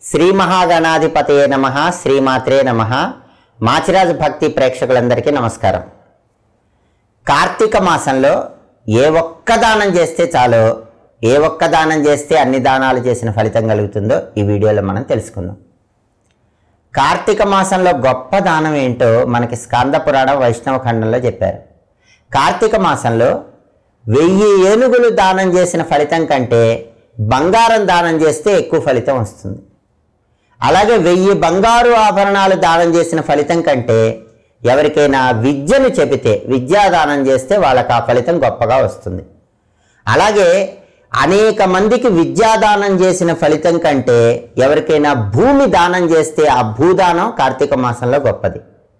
శ్రీ మహాగణాధిపతయే నమ శ్రీమాత్రే నమ మాచిరాజు భక్తి ప్రేక్షకులందరికీ నమస్కారం కార్తీక మాసంలో ఏ ఒక్క దానం చేస్తే చాలు ఏ ఒక్క దానం చేస్తే అన్ని దానాలు చేసిన ఫలితం కలుగుతుందో ఈ వీడియోలో మనం తెలుసుకుందాం కార్తీక మాసంలో గొప్ప దానం ఏంటో మనకి స్కంద పురాణం వైష్ణవ ఖండంలో చెప్పారు కార్తీక మాసంలో వెయ్యి ఏనుగులు దానం చేసిన ఫలితం కంటే బంగారం దానం చేస్తే ఎక్కువ ఫలితం వస్తుంది అలాగే వెయ్యి బంగారు ఆభరణాలు దానం చేసిన ఫలితం కంటే ఎవరికైనా విద్యను చెబితే విద్యాదానం చేస్తే వాళ్ళకి ఆ ఫలితం గొప్పగా వస్తుంది అలాగే అనేక మందికి విద్యాదానం చేసిన ఫలితం కంటే ఎవరికైనా భూమి దానం చేస్తే ఆ భూదానం కార్తీక మాసంలో గొప్పది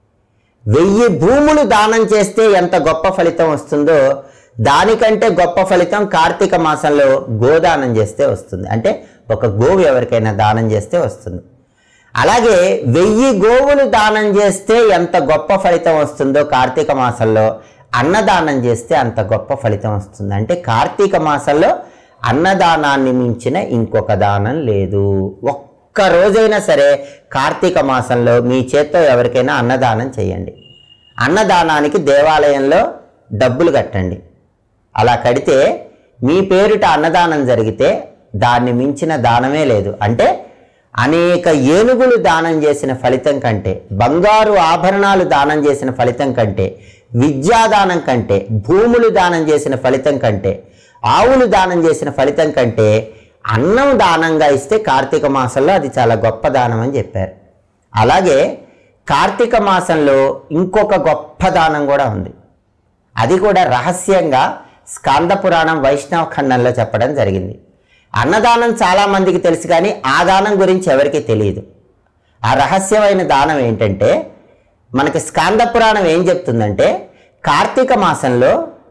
వెయ్యి భూములు దానం చేస్తే ఎంత గొప్ప ఫలితం వస్తుందో దానికంటే గొప్ప ఫలితం కార్తీక మాసంలో గోదానం చేస్తే వస్తుంది అంటే ఒక గోవు ఎవరికైనా దానం చేస్తే వస్తుంది అలాగే వెయ్యి గోవులు దానం చేస్తే ఎంత గొప్ప ఫలితం వస్తుందో కార్తీక మాసంలో అన్నదానం చేస్తే అంత గొప్ప ఫలితం వస్తుంది అంటే కార్తీక మాసంలో అన్నదానాన్ని మించిన ఇంకొక దానం లేదు ఒక్క రోజైనా సరే కార్తీక మాసంలో మీ చేత్తో ఎవరికైనా అన్నదానం చేయండి అన్నదానానికి దేవాలయంలో డబ్బులు కట్టండి అలా కడితే మీ పేరిట అన్నదానం జరిగితే దాన్ని మించిన దానమే లేదు అంటే అనేక ఏనుగులు దానం చేసిన ఫలితం కంటే బంగారు ఆభరణాలు దానం చేసిన ఫలితం కంటే విద్యాదానం కంటే భూములు దానం చేసిన ఫలితం కంటే ఆవులు దానం చేసిన ఫలితం కంటే అన్నం దానంగా ఇస్తే కార్తీక మాసంలో అది చాలా గొప్ప దానం అని చెప్పారు అలాగే కార్తీక మాసంలో ఇంకొక గొప్ప దానం కూడా ఉంది అది కూడా రహస్యంగా స్కాంద పురాణం వైష్ణవ ఖండంలో చెప్పడం జరిగింది అన్నదానం చాలామందికి తెలుసు కానీ ఆ దానం గురించి ఎవరికీ తెలియదు ఆ రహస్యమైన దానం ఏంటంటే మనకి స్కాంద పురాణం ఏం చెప్తుందంటే కార్తీక మాసంలో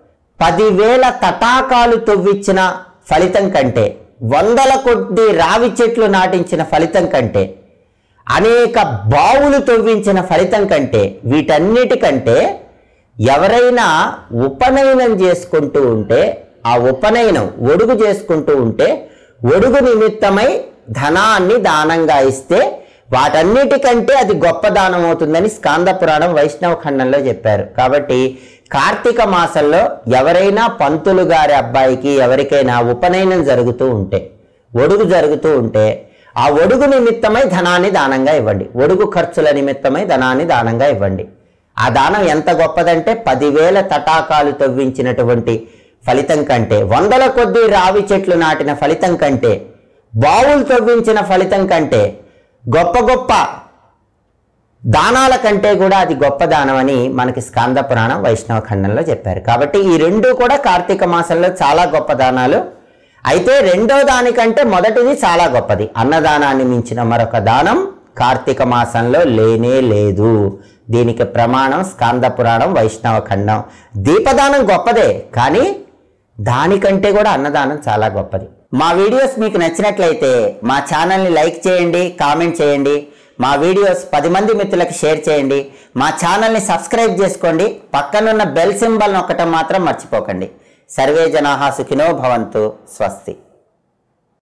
పదివేల తటాకాలు తవ్వించిన ఫలితం కంటే వందల కొద్ది రావి చెట్లు నాటించిన ఫలితం కంటే అనేక బావులు తవ్వించిన ఫలితం కంటే వీటన్నిటికంటే ఎవరైనా ఉపనయనం చేసుకుంటూ ఉంటే ఆ ఉపనయనం ఒడుగు చేసుకుంటూ ఉంటే ఒడుగు నిమిత్తమై ధనాన్ని దానంగా ఇస్తే వాటన్నిటికంటే అది గొప్ప దానం అవుతుందని స్కాంద పురాణం వైష్ణవ ఖండంలో చెప్పారు కాబట్టి కార్తీక మాసంలో ఎవరైనా పంతులు గారి అబ్బాయికి ఎవరికైనా ఉపనయనం జరుగుతూ ఉంటే ఒడుగు జరుగుతూ ఉంటే ఆ ఒడుగు నిమిత్తమై ధనాన్ని దానంగా ఇవ్వండి ఒడుగు ఖర్చుల నిమిత్తమై ధనాన్ని దానంగా ఇవ్వండి ఆ దానం ఎంత గొప్పదంటే పదివేల తటాకాలు తవ్వించినటువంటి ఫలితం కంటే వందల కొద్ది రావి చెట్లు నాటిన ఫలితం కంటే బావులు తవ్వించిన ఫలితం కంటే గొప్ప గొప్ప దానాల కంటే కూడా అది గొప్ప దానం అని మనకి స్కాంద పురాణం వైష్ణవ ఖండంలో చెప్పారు కాబట్టి ఈ రెండు కూడా కార్తీక మాసంలో చాలా గొప్ప దానాలు అయితే రెండో దానికంటే మొదటిది చాలా గొప్పది అన్నదానాన్ని మించిన మరొక దానం కార్తీక మాసంలో లేనే లేదు దీనికి ప్రమాణం స్కాంద పురాణం వైష్ణవ ఖండం దీపదానం గొప్పదే కానీ దానికంటే కూడా అన్నదానం చాలా గొప్పది మా వీడియోస్ మీకు నచ్చినట్లయితే మా ఛానల్ని లైక్ చేయండి కామెంట్ చేయండి మా వీడియోస్ పది మంది మిత్రులకు షేర్ చేయండి మా ఛానల్ని సబ్స్క్రైబ్ చేసుకోండి పక్కనున్న బెల్ సింబల్ నొక్కటం మాత్రం మర్చిపోకండి సర్వే జనాహా సుఖినో భవంతు స్వస్తి